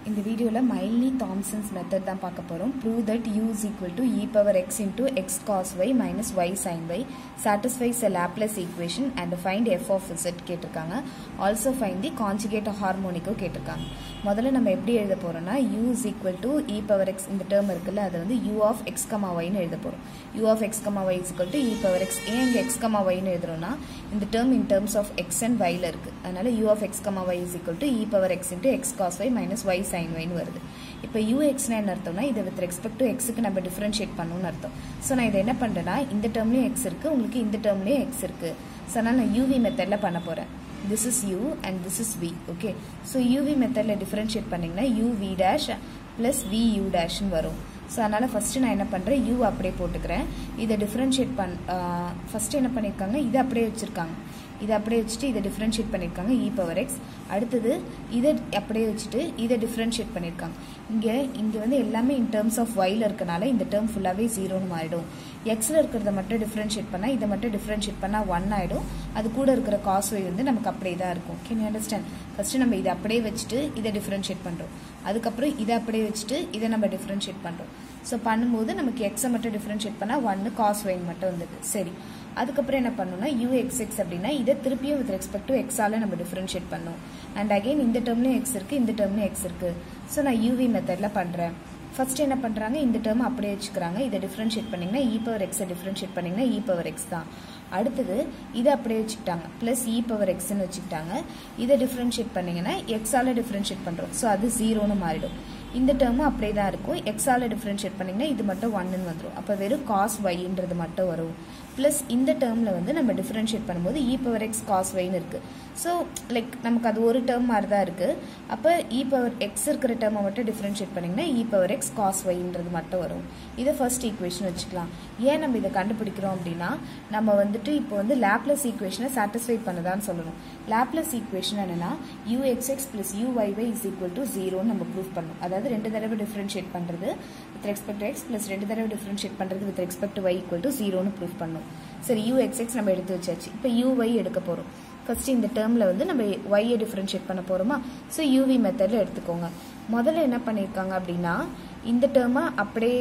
இந்த வீடியோவில் மைல்னி Thomson's method தான் பார்க்க போகிறோம் prove that u is equal to e power x into x cos y minus y sin y satisfies a Laplace equation and find f of z கேட்டிருக்காங்க also find the conjugate ஹார்மோனிக்கோ கேட்டிருக்காங்க முதல்ல நம்ம எப்படி எழுத போகிறோம்னா u is equal to e power x இந்த term இருக்குல்ல அது வந்து யூ ஆஃப் எக்ஸ் கமா ஒய்னு எழுத போகிறோம் u of x comma y is equal to e power x ஏன் இங்கே எக்ஸ் கமா ஒய்னு எழுதுறோம்னா இந்த term in terms of x and ஒய்ல இருக்குது அதனால u of x comma y is equal to e power x into x cos y minus y sin ஒய்னு வருது இப்போ யூஎக்ஸ்னா என்ன அர்த்தம்னா இதை வித் ரெஸ்பெக்ட் டு எக்ஸுக்கு நம்ம டிஃப்ரென்ஷியேட் பண்ணணும்னு அர்த்தம் ஸோ நான் இதை என்ன பண்ணுறேன்னா இந்த டேர்ம்லேயும் எக்ஸ் இருக்குது உங்களுக்கு இந்த டேர்ம்லேயும் எக்ஸ் இருக்குது ஸோ அதனால் நான் யூவி மெத்தடில் பண்ண போகிறேன் this is u and this is v okay so uv மெத்தடில் டிஃப்ரென்ஷியேட் பண்ணிங்கன்னா u v dash plus v u டேஷ்னு வரும் ஸோ அதனால் ஃபஸ்ட்டு நான் என்ன பண்ணுறேன் யூ அப்படியே போட்டுக்கிறேன் இதை டிஃப்ரென்ஷியேட் பண் ஃபஸ்ட்டு என்ன பண்ணியிருக்காங்க இதை அப்படியே வச்சுருக்காங்க இதை அப்படியே வச்சுட்டு இதை டிஃப்ரென்ஷியேட் பண்ணியிருக்காங்க இ பவர் எக்ஸ் அடுத்தது இதை அப்படியே வச்சுட்டு இதை டிஃப்ரென்ஷியேட் பண்ணியிருக்காங்க இங்கே இங்கே வந்து எல்லாமே இன் டேர்ம்ஸ் ஆஃப் ஒயில் இருக்கனால இந்த டேர்ம் ஃபுல்லாகவே ஜீரோன்னு மாறிடும் எக்ஸில் இருக்கிறத மட்டும் டிஃப்ரென்ஷியேட் பண்ணால் இதை மட்டும் டிஃப்ரென்ஷியேட் பண்ணால் ஒன் ஆகிடும் அது கூட இருக்கிற காஸ் ஒய் வந்து நமக்கு அப்படியே தான் இருக்கும் கேன் யூ அண்டர்ஸ்டாண்ட் ஃபஸ்ட்டு நம்ம இதை அப்படியே வச்சுட்டு இதை டிஃப்ரென்ஷியேட் பண்ணுறோம் அதுக்கப்புறம் இதை அப்படியே வச்சுட்டு இதை நம்ம டிஃப்ரென்ஷியேட் பண்ணுறோம் ஸோ பண்ணும்போது நமக்கு எக்ஸை மட்டும் டிஃப்ரென்ஷியேட் பண்ணால் ஒன்று காஸ் ஒயின் மட்டும் வந்தது சரி அதுக்கப்புறம் என்ன பண்ணணும்னா யூஎக்ஸ்எக்ஸ் அப்படின்னா இதை திருப்பியும் வித் ரெஸ்பெக்ட் டு எக்ஸால நம்ம டிஃப்ரென்ஷியேட் பண்ணோம் அண்ட் அகைன் இந்த டேர்ம்லேயும் எக்ஸ் இருக்குது இந்த டேர்ம்லேயும் எக்ஸ் இருக்குது ஸோ நான் யூவி மெத்தடில் பண்ணுறேன் ஃபர்ஸ்ட் என்ன பண்ணுறாங்க இந்த டேர்ம் அப்படியே வச்சுக்கிறாங்க இதை டிஃப்ரென்ஷியேட் பண்ணிங்கன்னா இ பவர் எக்ஸை டிஃப்ரென்ஷியேட் பண்ணிங்கன்னா இ பவர் எக்ஸ் தான் அடுத்தது இதை அப்படியே வச்சுக்கிட்டாங்க ப்ளஸ் இ பவர் எக்ஸ்ன்னு வச்சுக்கிட்டாங்க இதை டிஃப்ரென்ஷியேட் பண்ணிங்கன்னா எக்ஸால் டிஃப்ரென்ஷியேட் பண்ணுறோம் ஸோ அது ஜீரோன்னு மாறிடும் இந்த டேர்மும் அப்படியே தான் இருக்கும் எக்ஸால் டிஃப்ரென்ஷியேட் பண்ணிங்கன்னா இது மட்டும் ஒன்னு வந்துடும் அப்போ வெறும் காஸ் ஒய்ன்றது மட்டும் வரும் ப்ளஸ் இந்த டேர்மில் வந்து நம்ம டிஃப்ரென்ஷியேட் பண்ணும்போது இ பவர் எக்ஸ் காஸ் ஒய்னு இருக்குது ஸோ லைக் நமக்கு அது ஒரு டேர்ம் மாதிரி தான் இருக்குது அப்போ இ பவர் எக்ஸ் இருக்கிற டேர்மை மட்டும் டிஃப்ரென்ஷியேட் பண்ணிங்கன்னா இ பவர் எக்ஸ் காஸ் ஒய்ன்றது மட்டும் வரும் இதை ஃபர்ஸ்ட் ஈக்குவேஷன் வச்சுக்கலாம் ஏன் நம்ம இதை கண்டுபிடிக்கிறோம் அப்படின்னா நம்ம வந்துட்டு இப்போ வந்து லேப்லஸ் ஈக்குவேஷனை சாட்டிஸ்ஃபை பண்ணதான்னு சொல்லணும் லேப்லஸ் ஈக்குவேஷன் என்னன்னா u x x plus u y y is equal to ஜீரோன்னு நம்ம ப்ரூவ் பண்ணணும் அதாவது ரெண்டு தடவை டிஃப்ரென்ஷியேட் பண்ணுறது வித் ரெஸ்பெக்ட் எக்ஸ் ப்ளஸ் ரெண்டு தடவை டிஃப்ரென்ஷியேட் பண்ணுறது with respect y equal to ஜீரோன்னு ப்ரூவ் பண்ணணும் சரி யூஎக்ஸ்எக்ஸ் நம்ம எடுத்து வச்சாச்சு இப்போ யூஒய் எடுக்க போகிறோம் ஃபர்ஸ்ட் இந்த டேர்மில் வந்து நம்ம ஒய்யை டிஃப்ரென்ஷியேட் பண்ண போகிறோமா ஸோ யூவி மெத்தடில் எடுத்துக்கோங்க முதல்ல என்ன பண்ணியிருக்காங்க அப்படின்னா இந்த டேர்மை அப்படியே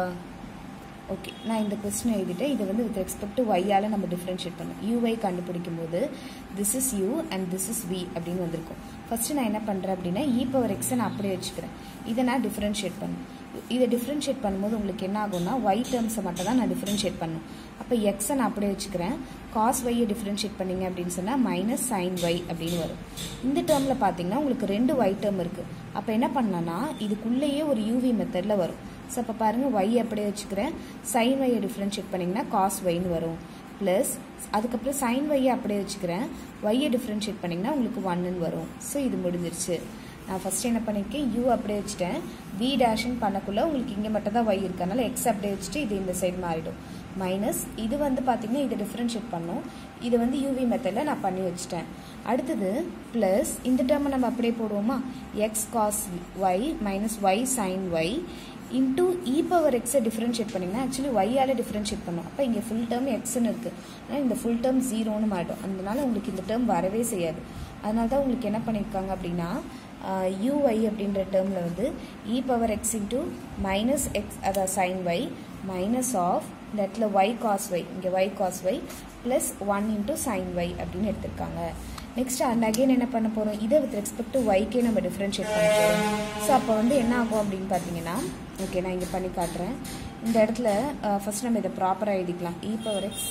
ஓகே நான் இந்த கொஸ்டின் எழுதிட்டேன் இதை வந்து வித் ரெஸ்பெக்ட் டு ஒய்யால் நம்ம டிஃப்ரென்ஷியேட் பண்ணோம் யூஐ கண்டுபிடிக்கும் போது this is u and this is v அப்படின்னு வந்திருக்கும் ஃபர்ஸ்ட் நான் என்ன பண்ணுறேன் அப்படின்னா இ பவர் எக்ஸை நான் அப்படியே வச்சுக்கிறேன் இதை நான் டிஃப்ரென்ஷியேட் பண்ணும் இதை டிஃப்ரென்ஷியேட் பண்ணும்போது உங்களுக்கு என்ன ஆகும்னா ஒய் டேர்ம்ஸை மட்டும் தான் நான் டிஃப்ரென்ஷியேட் பண்ணும் அப்போ எக்ஸை நான் அப்படியே வச்சுக்கிறேன் காஸ் ஒய்யை டிஃப்ரென்ஷியேட் பண்ணிங்க அப்படின்னு சொன்னால் மைனஸ் சைன் ஒய் அப்படின்னு வரும் இந்த டேர்மில் பார்த்தீங்கன்னா உங்களுக்கு ரெண்டு ஒய் டேர்ம் இருக்குது அப்போ என்ன பண்ணலான்னா இதுக்குள்ளேயே ஒரு யூவி மெத்தடில் வரும் ஸோ அப்போ பாருங்கள் ஒய் அப்படியே வச்சுக்கிறேன் சைன் ஒய்யை டிஃப்ரென்ஷியேட் பண்ணிங்கன்னா காஸ் ஒய்னு வரும் ப்ளஸ் அதுக்கப்புறம் சைன் ஒய்யை அப்படியே வச்சுக்கிறேன் ஒய்யை டிஃப்ரென்ஷியேட் பண்ணிங்கன்னா உங்களுக்கு ஒன்னுன்னு வரும் ஸோ இது முடிஞ்சிருச்சு நான் ஃபஸ்ட் என்ன பண்ணியிருக்கேன் யூ அப்படியே வச்சுட்டேன் வி டேஷ்னு பண்ணக்குள்ளே உங்களுக்கு இங்கே மட்டும் தான் ஒய் இருக்கனால எக்ஸ் அப்படியே வச்சுட்டு இது இந்த சைடு மாறிடும் மைனஸ் இது வந்து பார்த்தீங்கன்னா இதை டிஃப்ரென்ஷியேட் பண்ணும் இது வந்து யூவி மெத்தடில் நான் பண்ணி வச்சுட்டேன் அடுத்தது ப்ளஸ் இந்த டேர்மை நம்ம அப்படியே போடுவோமா x cos y minus y sin y into e power எக்ஸை டிஃப்ரென்ஷியேட் பண்ணிங்கன்னா ஆக்சுவலி ஒய்யால் டிஃப்ரென்ஷியேட் பண்ணும் அப்போ இங்கே ஃபுல் டேர்ம் எக்ஸ்ன்னு இருக்குது ஆனால் இந்த ஃபுல் டேர்ம் ஜீரோன்னு மாறிடும் அதனால உங்களுக்கு இந்த டேர்ம் வரவே செய்யாது அதனால தான் உங்களுக்கு என்ன பண்ணியிருக்காங்க அப்படின்னா யூஒய் அப்படின்ற டேர்மில் வந்து e power x into minus x அதாவது சைன் ஒய் மைனஸ் ஆஃப் இந்த இடத்துல ஒய் காஸ் ஒய் இங்கே y cos y plus one into sin y அப்படின்னு எடுத்திருக்காங்க நெக்ஸ்ட் அண்ட் அகைன் என்ன பண்ண போகிறோம் இதை வித் ரெஸ்பெக்ட் டு ஒய்க்கே நம்ம டிஃப்ரென்ஷியேட் பண்ண போகிறோம் ஸோ அப்போ வந்து என்ன ஆகும் அப்படின்னு பார்த்தீங்கன்னா ஓகே நான் இங்கே பண்ணி காட்டுறேன் இந்த இடத்துல ஃபஸ்ட் நம்ம இதை ப்ராப்பராக எழுதிக்கலாம் இ பவர் எக்ஸ்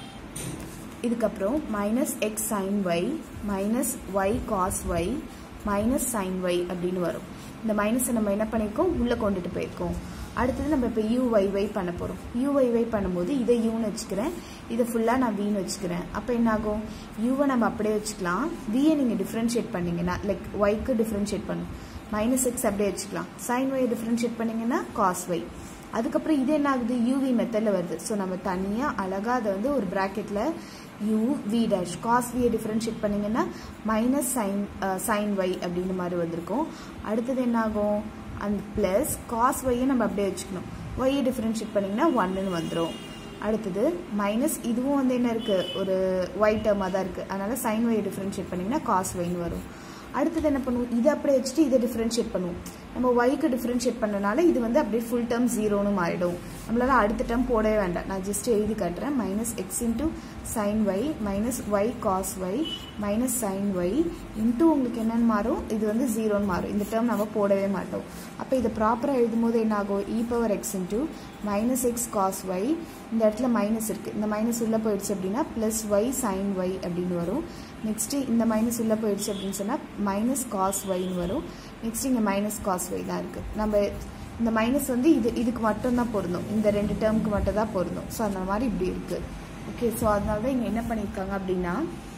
இதுக்கப்புறம் minus x sin y minus y cos y minus sin y அப்படின்னு வரும் இந்த மைனஸை நம்ம என்ன பண்ணியிருக்கோம் உள்ளே கொண்டுட்டு போயிருக்கோம் அடுத்தது நம்ம இப்போ யூஒய்ஒய் பண்ண போகிறோம் யூஒய்ஒய் பண்ணும்போது இதை யூன்னு வச்சுக்கிறேன் இதை ஃபுல்லாக நான் வீன்னு வச்சுக்கிறேன் அப்போ என்ன ஆகும் யூவை நம்ம அப்படியே வச்சுக்கலாம் வியை நீங்கள் டிஃப்ரென்ஷியேட் பண்ணிங்கன்னா லைக் ஒய்க்கு டிஃப்ரென்ஷியேட் பண்ணும் மைனஸ் எக்ஸ் அப்படியே வச்சுக்கலாம் சைன் ஒய் டிஃப்ரென்ஷியேட் பண்ணிங்கன்னா காஸ் ஒய் அதுக்கப்புறம் இது என்ன ஆகுது யூவி மெத்தடில் வருது ஸோ நம்ம தனியாக அழகாக அதை வந்து ஒரு ப்ராக்கெட்டில் யூ வி டேஷ் காஸ் வியை டிஃப்ரென்ஷியேட் பண்ணிங்கன்னா மைனஸ் சைன் சைன் ஒய் அப்படின்னு மாதிரி வந்திருக்கும் அடுத்தது என்ன ஆகும் அந்த ப்ளஸ் காஸ் ஒய்யை நம்ம அப்படியே வச்சுக்கணும் ஒய்யை டிஃப்ரென்ஷியேட் பண்ணிங்கன்னா ஒன்னுன்னு வந்துடும் அடுத்தது மைனஸ் இதுவும் வந்து என்ன இருக்குது ஒரு ஒய் டேர்மாக தான் இருக்குது அதனால் சைன் ஒய்யை டிஃப்ரென்ஷியேட் பண்ணிங்கன்னா காஸ் ஒய்னு வரும் அடுத்தது என்ன பண்ணுவோம் இதை அப்படியே வச்சுட்டு இதை டிஃப்ரென்ஷியேட் பண்ணுவோம் நம்ம ஒய்க்கு டிஃப்ரென்ஷியேட் பண்ணனால இது வந்து அப்படியே ஃபுல் டேர்ம் ஜீரோன்னு மாறிடும் நம்மளால அடுத்த டேர்ம் போடவே வேண்டாம் நான் ஜஸ்ட் எழுதி காட்டுறேன் minus x into sin y minus y cos y minus sin y into உங்களுக்கு என்னென்னு மாறும் இது வந்து ஜீரோன்னு மாறும் இந்த டேர்ம் நம்ம போடவே மாட்டோம் அப்போ இதை ப்ராப்பராக எழுதும் போது என்ன ஆகும் e power x into minus x cos y இந்த இடத்துல மைனஸ் இருக்குது இந்த மைனஸ் உள்ளே போயிடுச்சு அப்படின்னா ப்ளஸ் ஒய் சைன் ஒய் அப்படின்னு வரும் நெக்ஸ்ட்டு இந்த மைனஸ் உள்ளே போயிடுச்சு அப்படின்னு சொன்னால் மைனஸ் காஸ் ஒய்னு வரும் நெக்ஸ்ட் இங்கே மைனஸ் காஸ் ஒய் தான் இருக்குது நம்ம இந்த மைனஸ் வந்து இது இதுக்கு மட்டும்தான் பொருந்தும் இந்த ரெண்டு டேர்முக்கு மட்டும் தான் பொருந்தும் ஸோ அந்த மாதிரி இப்படி இருக்குது ஓகே ஸோ அதனால தான் இங்கே என்ன பண்ணியிருக்காங்க அப்படின்னா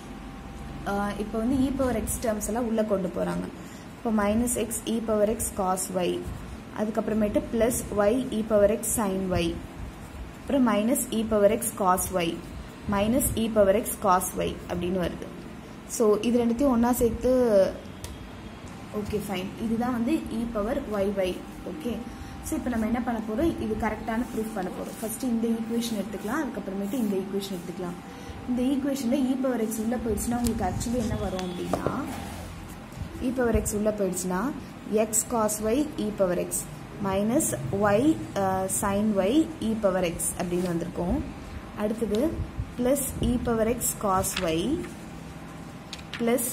இப்போ வந்து இ பவர் எக்ஸ் டேர்ம்ஸ் எல்லாம் உள்ளே கொண்டு போகிறாங்க இப்போ minus x e power x cos y அதுக்கப்புறமேட்டு plus y e power x sin y அப்புறம் minus e power x cos y minus e power x cos y அப்படின்னு வருது ஸோ இது ரெண்டுத்தையும் ஒன்றா சேர்த்து ஓகே ஃபைன் இதுதான் வந்து e power y y okay so இப்போ நம்ம என்ன பண்ண போகிறோம் இது கரெக்டான ப்ரூஃப் பண்ண போகிறோம் ஃபஸ்ட்டு இந்த ஈக்குவேஷன் எடுத்துக்கலாம் அதுக்கப்புறமேட்டு இந்த ஈக்குவேஷன் எடுத்துக்கலாம் இந்த ஈக்குவேஷனில் இ பவர் எக்ஸ் உள்ளே போயிடுச்சுன்னா உங்களுக்கு ஆக்சுவலி என்ன வரும் அப்படின்னா இ பவர் எக்ஸ் உள்ளே போயிடுச்சுன்னா x cos y e power x minus y sin y e power x அப்படின்னு வந்திருக்கும் அடுத்தது plus e power x cos y plus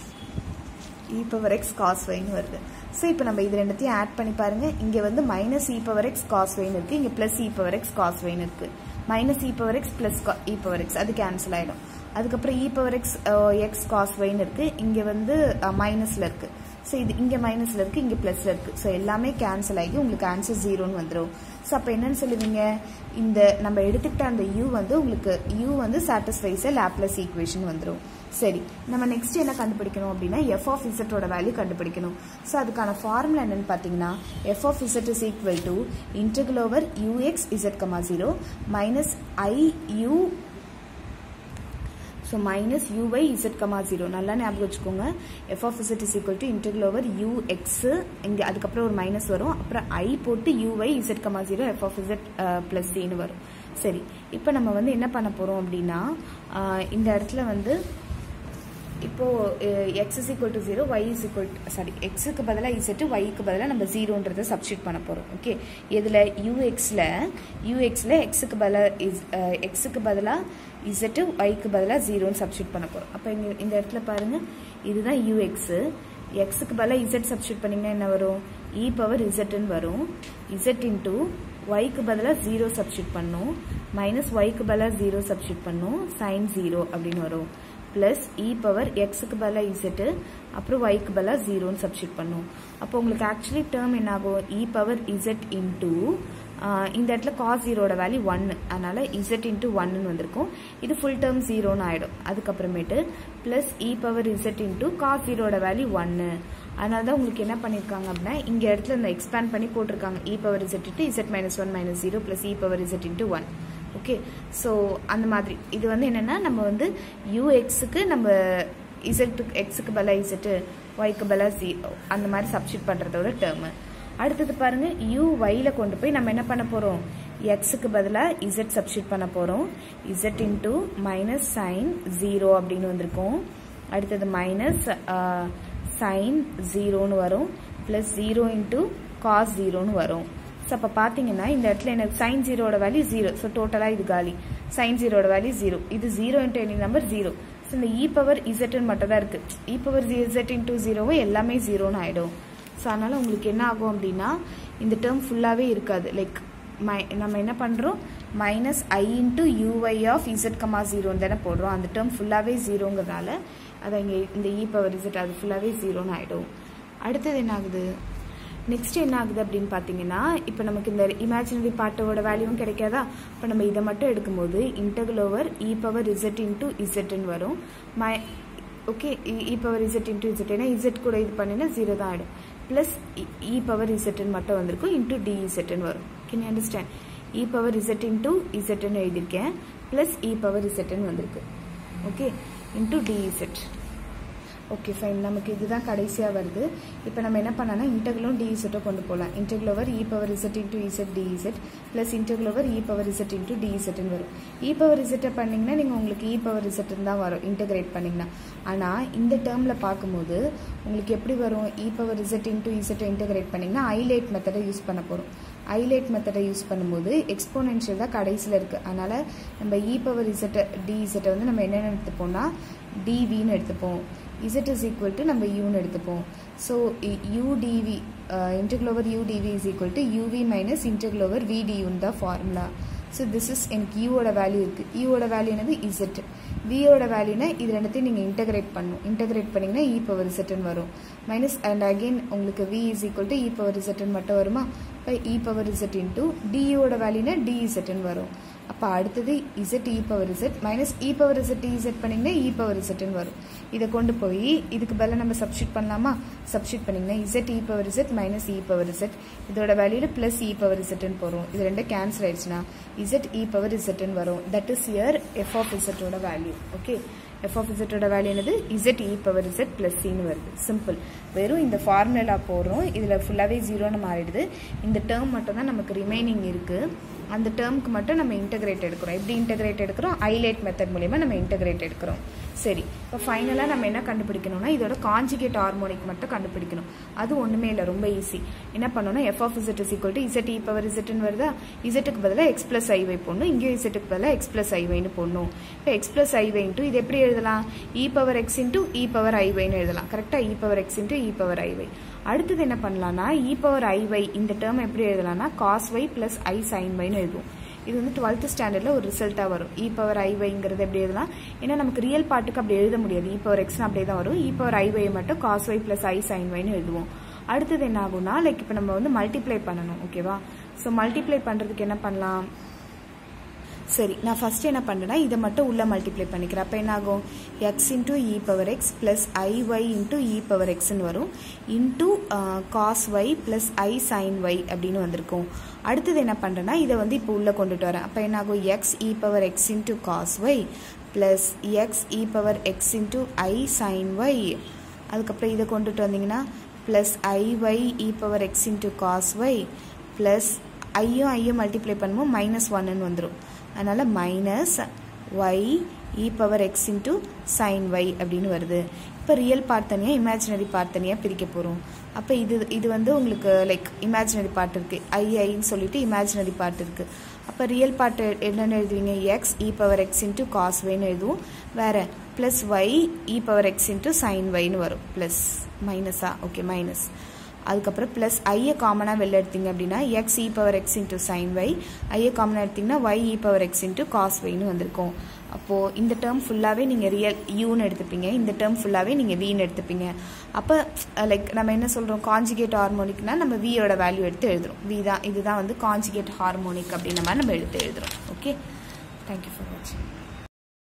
e power x cos ஒய்னு வருது ஸோ இப்போ நம்ம இது ரெண்டுத்தையும் ஆட் பண்ணி பாருங்க இங்கே வந்து minus e power x cos ஒய்னு இருக்குது இங்கே plus e power x cos ஒய்னு இருக்குது minus e power x plus e power x அது கேன்சல் ஆகிடும் அதுக்கப்புறம் e power x x cos ஒய்னு இருக்குது இங்கே வந்து மைனஸில் இருக்குது ஸோ இது இங்கே மைனஸில் இருக்குது இங்கே ப்ளஸில் இருக்குது ஸோ எல்லாமே கேன்சல் ஆகி உங்களுக்கு ஆன்சர் ஜீரோன்னு வந்துடும் ஸோ அப்போ என்னன்னு சொல்லுவீங்க இந்த நம்ம எடுத்துக்கிட்ட அந்த யூ வந்து உங்களுக்கு யூ வந்து சாட்டிஸ்ஃபைஸ் லேப்லஸ் ஈக்குவேஷன் வந்துடும் சரி நம்ம நெக்ஸ்ட் என்ன கண்டுபிடிக்கணும் அப்படின்னா எஃப் ஆஃப் இசட்டோட வேல்யூ கண்டுபிடிக்கணும் ஸோ அதுக்கான ஃபார்முலா என்னன்னு பார்த்தீங்கன்னா f of z is equal to integral over u x z comma zero minus i u so minus u y z comma zero நல்லா ஞாபகம் வச்சுக்கோங்க f of z is equal to integral over u x இங்கே அதுக்கப்புறம் ஒரு minus வரும் அப்புறம் i போட்டு u y z comma zero f of z plus சின்னு வரும் சரி இப்போ நம்ம வந்து என்ன பண்ண போகிறோம் அப்படின்னா இந்த இடத்துல வந்து இப்போ x is equal to zero y is equal sorry எக்ஸுக்கு பதிலாக இசட்டு ஒய்க்கு பதிலாக நம்ம ஜீரோன்றதை சப்ஸ்டியூட் பண்ண போகிறோம் ஓகே இதில் யூஎக்ஸில் யூஎக்ஸில் எக்ஸுக்கு பதிலாக இஸ் எக்ஸுக்கு பதிலாக இசட்டு ஒய்க்கு பதிலாக ஜீரோன்னு சப்ஸ்டியூட் பண்ண போகிறோம் அப்போ இங்கே இந்த இடத்துல பாருங்கள் இதுதான் யூஎக்ஸு எக்ஸுக்கு பதிலாக இசட் சப்ஸ்டியூட் பண்ணிங்கன்னா என்ன வரும் இ பவர் இசட்டுன்னு வரும் இசட் இன்டூ ஒய்க்கு பதிலாக ஜீரோ சப்ஸ்டியூட் பண்ணும் மைனஸ் ஒய்க்கு பதிலாக ஜீரோ சப்ஸ்டியூட் பண்ணும் சைன் ஜீரோ அப்படின்னு வரும் ப்ளஸ் இ பவர் எக்ஸுக்கு பதிலாக இசட்டு அப்புறம் ஒய்க்கு பதிலாக ஜீரோன்னு சப்ஸ்டியூட் பண்ணும் அப்போ உங்களுக்கு ஆக்சுவலி டேர்ம் என்ன ஆகும் இ பவர் இசட் இன்டூ இந்த இடத்துல காஸ் ஜீரோட வேல்யூ ஒன்று அதனால் இசட் இன்ட்டு ஒன்னு வந்திருக்கும் இது ஃபுல் டேர்ம் ஜீரோன்னு ஆகிடும் அதுக்கப்புறமேட்டு plus e power z into cos ஜீரோட வேல்யூ ஒன்று அதனால தான் உங்களுக்கு என்ன பண்ணியிருக்காங்க அப்படின்னா இங்கே இடத்துல இந்த எக்ஸ்பேண்ட் பண்ணி போட்டிருக்காங்க e power z into z minus one minus zero plus e power z into one okay so அந்த மாதிரி இது வந்து என்னென்னா நம்ம வந்து யூஎக்ஸுக்கு நம்ம இசட்டுக்கு எக்ஸுக்கு பதிலாக இசட்டு ஒய்க்கு பதிலாக ஜீரோ அந்த மாதிரி சப்ஸ்டியூட் பண்ணுறதோட டேர்மு அடுத்தது பாருங்க யூ ஒயில் கொண்டு போய் நம்ம என்ன பண்ண போகிறோம் எக்ஸுக்கு பதிலாக இசட் சப்ஸ்டியூட் பண்ண போகிறோம் z into minus sin zero அப்படின்னு வந்திருக்கும் அடுத்தது மைனஸ் சைன் ஜீரோன்னு வரும் ப்ளஸ் ஜீரோ இன்டூ காஸ் ஜீரோன்னு வரும் ஸோ அப்போ பார்த்தீங்கன்னா இந்த இடத்துல எனக்கு சைன் ஜீரோட வேல்யூ ஜீரோ ஸோ டோட்டலாக இது காலி சைன் ஜீரோட வேல்யூ ஜீரோ இது zero into any number zero so இந்த இ பவர் இசட்னு மட்டும் தான் இருக்குது இ பவர் இசட் இன்டூ ஜீரோவும் எல்லாமே ஜீரோன்னு ஆகிடும் ஸோ அதனால் உங்களுக்கு என்ன ஆகும் அப்படின்னா இந்த டேர்ம் ஃபுல்லாகவே இருக்காது லைக் மை நம்ம என்ன பண்ணுறோம் minus i into u y of z comma ஜீரோன்னு தானே போடுறோம் அந்த டேர்ம் ஃபுல்லாகவே ஜீரோங்கிறதால அதை இங்கே இந்த இ பவர் இசட் அது ஃபுல்லாகவே ஜீரோன்னு ஆகிடும் அடுத்தது என்ன ஆகுது நெக்ஸ்ட் என்ன ஆகுது அப்படின்னு பார்த்தீங்கன்னா இப்போ நமக்கு இந்த இமேஜினரி பார்ட்டோட வேல்யூவும் கிடைக்காதா இப்போ நம்ம இதை மட்டும் எடுக்கும்போது integral over e power z into இசட்னு வரும் மை okay e power z into z ஏன்னா இசட் கூட இது பண்ணினா ஜீரோ தான் ஆகிடும் ப்ளஸ் இ பவர் இசட்னு மட்டும் வந்திருக்கும் இன்டூ டி இசட்னு வரும் can understand e power z into இசட்னு எழுதியிருக்கேன் ப்ளஸ் இ பவர் இசட்னு வந்திருக்கு okay into d z okay fine நமக்கு இதுதான் கடைசியாக வருது இப்போ நம்ம என்ன பண்ணோம்னா இன்டெகிலும் டிஇசெட்டை கொண்டு போகலாம் integral over e power z into z d z plus integral over e power z into டிஇசெட்னு வரும் இ பவர் இசட்டை பண்ணிங்கன்னா நீங்கள் உங்களுக்கு இ பவர் இசட்னு தான் வரும் இன்டெகிரேட் பண்ணிங்கன்னா ஆனால் இந்த டேர்மில் பார்க்கும்போது உங்களுக்கு எப்படி வரும் இ பவர் இசட் இன்டூ இசட்டை இன்டெகிரேட் பண்ணிங்கன்னா ஐலேட் மெத்தடை யூஸ் பண்ண போகிறோம் ஐலேட் மெத்தடை யூஸ் பண்ணும்போது எக்ஸ்போனென்ஷியல் தான் கடைசியில் இருக்குது அதனால் நம்ம இ பவர் இசட்டை டிஇசட்டை வந்து நம்ம என்னென்ன எடுத்துப்போம்னா டிவின்னு எடுத்துப்போம் z is equal to நம்ம uன்னு எடுத்துப்போம் so udv integral over udv is equal to uv minus integral over vduன்னு தான் ஃபார்முலா ஸோ திஸ் இஸ் எனக்கு யூவோட வேல்யூ இருக்குது யூவோட வேல்யூ என்னது இசட் வியோட வேல்யூனா இது ரெண்டுத்தையும் நீங்கள் இன்டகிரேட் பண்ணணும் இன்டகிரேட் பண்ணிங்கன்னா இ பவர் இசட்னு வரும் மைனஸ் அண்ட் அகெயின் உங்களுக்கு v is equal to e power இசட்னு மட்டும் வருமா இப்போ இ பவர் இசட் இன்டூ டியோட வேல்யூனா டி இசட்னு வரும் அப்போ அடுத்தது z e power z minus e power z z பண்ணிங்கன்னா இ பவர் இசட்னு வரும் இதை கொண்டு போய் இதுக்கு பதிலாக நம்ம சப்ஸ்டியூட் பண்ணலாமா சப்ஸ்டியூட் பண்ணிங்கன்னா z e power z minus e power z இதோட வேல்யூல ப்ளஸ் இ பவர் இசட்னு போகிறோம் இது ரெண்டும் கேன்சல் ஆயிடுச்சுன்னா இசட் இ பவர் இசட்னு வரும் that is here f of இசட்டோட வேல்யூ ஓகே எஃப் ஆஃப் இசட்டோட வேல்யூ என்னது z e power z plus சின்னு வருது சிம்பிள் வெறும் இந்த ஃபார்முலா போடுறோம் இதில் ஃபுல்லாகவே ஜீரோன்னு மாறிடுது இந்த டேர்ம் மட்டும் தான் நமக்கு ரிமைனிங் இருக்குது அந்த டேர்முக்கு மட்டும் நம்ம இன்டகிரேட் எடுக்கிறோம் எப்படி இன்டகிரேட் எடுக்கிறோம் ஐலேட் மெத்தட் மூலிமா நம்ம இன்டகிரேட் எடுக்கிறோம் சரி இப்போ ஃபைனலாக நம்ம என்ன கண்டுபிடிக்கணும்னா இதோட காஞ்சிகேட் ஹார்மோனிக் மட்டும் கண்டுபிடிக்கணும் அது ஒன்றுமே இல்லை ரொம்ப ஈஸி என்ன பண்ணணும்னா f of z is equal to z e power இசட்னு வருதா இசட்டுக்கு பதிலாக எக்ஸ் பிளஸ் ஐவை போடணும் இங்கேயும் இசட்டுக்கு பதிலாக எக்ஸ் பிளஸ் ஐவைன்னு போடணும் இப்போ எக்ஸ் பிளஸ் ஐவை இன்ட்டு இது எப்படி எழுதலாம் e power x into e power ஐவைன்னு எழுதலாம் கரெக்டாக e power x into e power i y அடுத்தது என்ன பண்ணலாம்னா இ பவர் ஐவை இந்த டேர்ம் எப்படி எழுதலாம்னா cos y plus i sine வைன்னு எழுதுவோம் இது வந்து டுவெல்த் ஸ்டாண்டர்டில் ஒரு ரிசல்ட்டாக வரும் இ பவர் ஐவைங்கிறது எப்படி எழுதலாம் ஏன்னா நமக்கு ரியல் பார்ட்டுக்கு அப்படி எழுத முடியாது இ பவர் எக்ஸ்னு அப்படியே தான் வரும் இ பவர் ஐவை மட்டும் cos y plus i sine வைன்னு எழுதுவோம் அடுத்தது என்ன ஆகும்னா லைக் இப்போ நம்ம வந்து மல்டிப்ளை பண்ணணும் ஓகேவா ஸோ மல்டிப்ளை பண்ணுறதுக்கு என்ன பண்ணலாம் சரி நான் ஃபஸ்ட்டு என்ன பண்ணுறேன்னா இதை மட்டும் உள்ளே மல்டிப்ளை பண்ணிக்கிறேன் அப்போ என்ன ஆகும் x into e power x plus i y into e power எக்ஸ்ன்னு வரும் into cos y plus i sine y அப்படின்னு வந்திருக்கும் அடுத்தது என்ன பண்ணுறேன்னா இதை வந்து இப்போ உள்ளே கொண்டுட்டு வரேன் அப்போ என்ன ஆகும் x e power x into cos y plus x e power x into i sine y அதுக்கப்புறம் இதை கொண்டுட்டு வந்தீங்கன்னா plus i y e power x into cos y plus ஐயும் ஐயும் மல்டிப்ளை பண்ணும்போது மைனஸ் ஒன்னு வந்துடும் அதனால் minus y e power x into sine y அப்படின்னு வருது இப்போ ரியல் பார்ட் தனியாக இமேஜினரி பார்ட் தனியாக பிரிக்க போகிறோம் அப்போ இது இது வந்து உங்களுக்கு லைக் இமேஜினரி பார்ட் இருக்குது ஐ ஐன்னு சொல்லிட்டு இமேஜினரி பார்ட் இருக்குது அப்போ ரியல் பார்ட் என்னென்னு எழுதுவீங்க x e power x into cos ஒய்னு எழுதுவோம் வேறு plus y e power x into sine ஒய்னு வரும் ப்ளஸ் மைனஸா ஓகே மைனஸ் அதுக்கப்புறம் ப்ளஸ் ஐயை காமனாக வெளில எடுத்தீங்க அப்படின்னா x e power x into sine y ஐயை காமனாக எடுத்தீங்கன்னா y e power x into cos ஒய்னு வந்திருக்கும் அப்போது இந்த டேர்ம் ஃபுல்லாகவே நீங்கள் ரியல் யூன்னு எடுத்துப்பீங்க இந்த டேர்ம் ஃபுல்லாகவே நீங்கள் வின்னு எடுத்துப்பீங்க அப்போ லைக் நம்ம என்ன சொல்கிறோம் காஞ்சிகேட் ஹார்மோனிக்னா நம்ம வியோட வேல்யூ எடுத்து எழுதுறோம் வி தான் இதுதான் வந்து காஞ்சிகேட் ஹார்மோனிக் அப்படின்ற மாதிரி நம்ம எடுத்து எழுதுறோம் ஓகே தேங்க்யூ ஃபார் வாட்சிங்